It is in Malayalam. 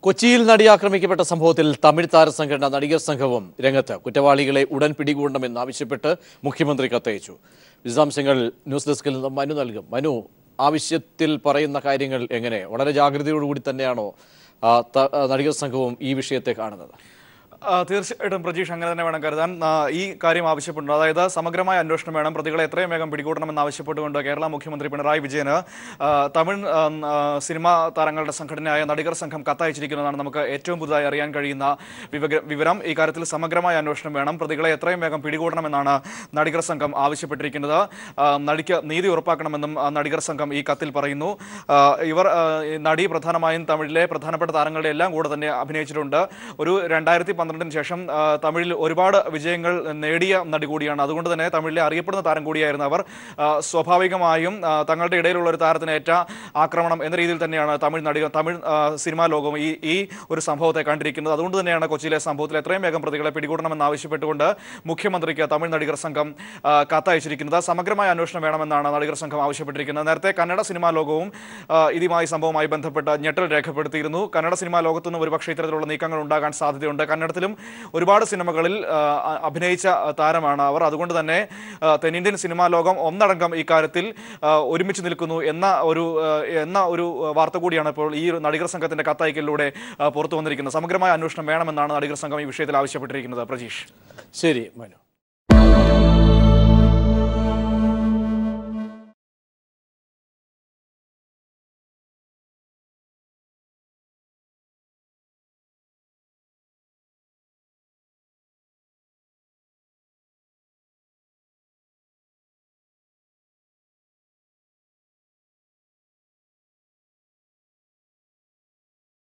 കൊച്ചിയിൽ നടി ആക്രമിക്കപ്പെട്ട സംഭവത്തിൽ തമിഴ് താരസംഘടന നടികർ സംഘവും രംഗത്ത് കുറ്റവാളികളെ ഉടൻ പിടികൂടണമെന്നാവശ്യപ്പെട്ട് മുഖ്യമന്ത്രി കത്തയച്ചു വിശദാംശങ്ങൾ ന്യൂസ് ഡെസ്കിൽ നിന്ന് മനു നൽകും മനു ആവശ്യത്തിൽ പറയുന്ന കാര്യങ്ങൾ എങ്ങനെ വളരെ ജാഗ്രതയോടുകൂടി തന്നെയാണോ ആ, ത- ആ, നടികർ സംഘവും ഈ വിഷയത്തെ കാണുന്നത് ആ, തീർച്ചയായിട്ടും പ്രജീഷ് അങ്ങനെ തന്നെ വേണം കരുതാൻ ആ, ഈ കാര്യം ആവശ്യപ്പെടുന്നു അതായത് സമഗ്രമായ അന്വേഷണം വേണം പ്രതികളെ എത്രയും വേഗം പിടികൂടണമെന്ന് ആവശ്യപ്പെട്ടുകൊണ്ട് കേരള മുഖ്യമന്ത്രി പിണറായി വിജയന് ആ, തമിഴ് ആ, ആ, സിനിമാ താരങ്ങളുടെ സംഘടനയായ നടികർ സംഘം കത്തയച്ചിരിക്കുന്നതാണ് നമുക്ക് ഏറ്റവും പുതുതായി അറിയാൻ കഴിയുന്ന വിവക- വിവരം ഈ കാര്യത്തിൽ സമഗ്രമായ അന്വേഷണം വേണം പ്രതികളെ എത്രയും വേഗം പിടികൂടണമെന്നാണ് നടികർ സംഘം ആവശ്യപ്പെട്ടിരിക്കുന്നത് ആ, നടിക്ക് നീതി ഉറപ്പാക്കണമെന്നും ആ, നടികർ സംഘം ഈ കത്തിൽ പറയുന്നു ആ, ഇവർ ആ, ഈ നടി പ്രധാനമായും തമിഴിലെ പ്രധാനപ്പെട്ട താരങ്ങളുടെ എല്ലാം കൂടെ തന്നെ അഭിനയിച്ചിട്ടുണ്ട് ഒരു രണ്ടായിരത്തി പന്ത്രണ്ടിന് ശേഷം ആ, തമിഴിൽ ഒരുപാട് വിജയങ്ങൾ നേടിയ നടി കൂടിയാണ് അതുകൊണ്ട് തന്നെ തമിഴിലെ അറിയപ്പെടുന്ന താരം കൂടിയായിരുന്നു അവർ ആ, സ്വാഭാവികമായും ആ, തങ്ങളുടെ ഇടയിലുള്ള ഒരു താരത്തിന് ഏറ്റ ആക്രമണം എന്ന രീതിയിൽ തന്നെയാണ് തമിഴ് നടിക തമിഴ് ആ, സിനിമാ ലോകം ഈ ഈ ഒരു സംഭവത്തെ കണ്ടിരിക്കുന്നത് അതുകൊണ്ട് തന്നെയാണ് കൊച്ചിയിലെ സംഭവത്തിൽ എത്രയും വേഗം പ്രതികളെ പിടികൂടണമെന്ന് ആവശ്യപ്പെട്ടുകൊണ്ട് മുഖ്യമന്ത്രിക്ക് തമിഴ് നടികർ സംഘം ആ, കത്തയച്ചിരിക്കുന്നത് സമഗ്രമായ അന്വേഷണം വേണമെന്നാണ് നടികർ സംഘം ആവശ്യപ്പെട്ടിരിക്കുന്നത് നേരത്തെ കന്നഡ സിനിമാ ലോകവും ആ, ഇതുമായി സംഭവവുമായി ബന്ധപ്പെട്ട് ഞെട്ടൽ രേഖപ്പെടുത്തിയിരുന്നു കന്നഡ സിനിമാ ലോകത്തുനിന്നും ഒരുപക്ഷെ ഇത്തരത്തിലുള്ള നീക്കങ്ങൾ ഉണ്ടാകാൻ സാധ്യതയുണ്ട് കന്നഡത്തിലും ഒരുപാട് സിനിമകളിൽ ആ, അ- അഭിനയിച്ച താരമാണ് അവർ അതുകൊണ്ട് തന്നെ ആ, തെന്നിന്ത്യൻ സിനിമാ ലോകം ഒന്നടങ്കം ഈ കാര്യത്തിൽ ആ, ഒരുമിച്ച് നിൽക്കുന്നു എന്ന ഒരു ആ, എന്ന ഒരു വാർത്ത കൂടിയാണ് ഇപ്പോൾ ഈ ഒരു നടികർ സംഘത്തിന്റെ കത്തയക്കലിലൂടെ ആ, പുറത്തു വന്നിരിക്കുന്നത് സമഗ്രമായ അന്വേഷണം വേണമെന്നാണ് നടികർ സംഘം ഈ വിഷയത്തിൽ ആവശ്യപ്പെട്ടിരിക്കുന്നത് പ്രജീഷ് ശരി മനു